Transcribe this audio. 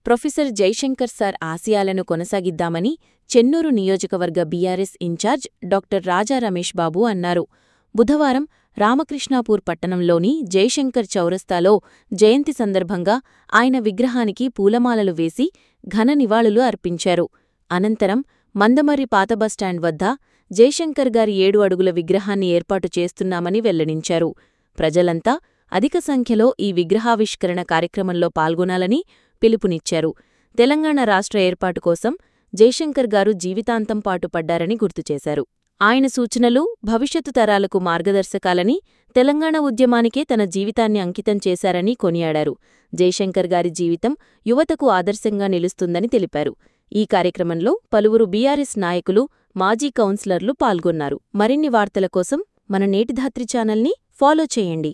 professor Jaishankar sir ఆశయాలను కొనసాగిద్దామని చెన్నూరు నియోజకవర్గ BRS incharge doctor Raja Ramesh Babu అన్నారు బుధవారం రామకృష్ణాపూర్ పట్టణంలోని జయశంకర్ చౌరస్తాలో జయంతి సందర్భంగా ఆయన విగ్రహానికి పూలమాలలు వేసి ఘన నివాళులు అర్పించారు అనంతరం మందమర్రి పాత బస్టాండ్ వద్ద జయశంకర్ గారి ఏడు అడుగుల విగ్రహాన్ని ఏర్పాటు చేస్తున్నామని వెల్లడించారు ప్రజలంతా అధిక సంఖ్యలో ఈ విగ్రహావిష్కరణ కార్యక్రమంలో పాల్గొనాలని పిలుపునిచ్చారు తెలంగాణ రాష్ట్ర ఏర్పాటు కోసం జయశంకర్ గారు జీవితాంతం పాటుపడ్డారని గుర్తుచేశారు ఆయన సూచనలు భవిష్యత్తు తరాలకు మార్గదర్శకాలని తెలంగాణ ఉద్యమానికే తన జీవితాన్ని అంకితం చేశారని కొనియాడారు జయశంకర్ గారి జీవితం యువతకు ఆదర్శంగా నిలుస్తుందని తెలిపారు ఈ కార్యక్రమంలో పలువురు బీఆర్ఎస్ నాయకులు మాజీ కౌన్సిలర్లు పాల్గొన్నారు మరిన్ని వార్తల కోసం మన నేటిధాత్రి ఛానల్ని ఫాలో చేయండి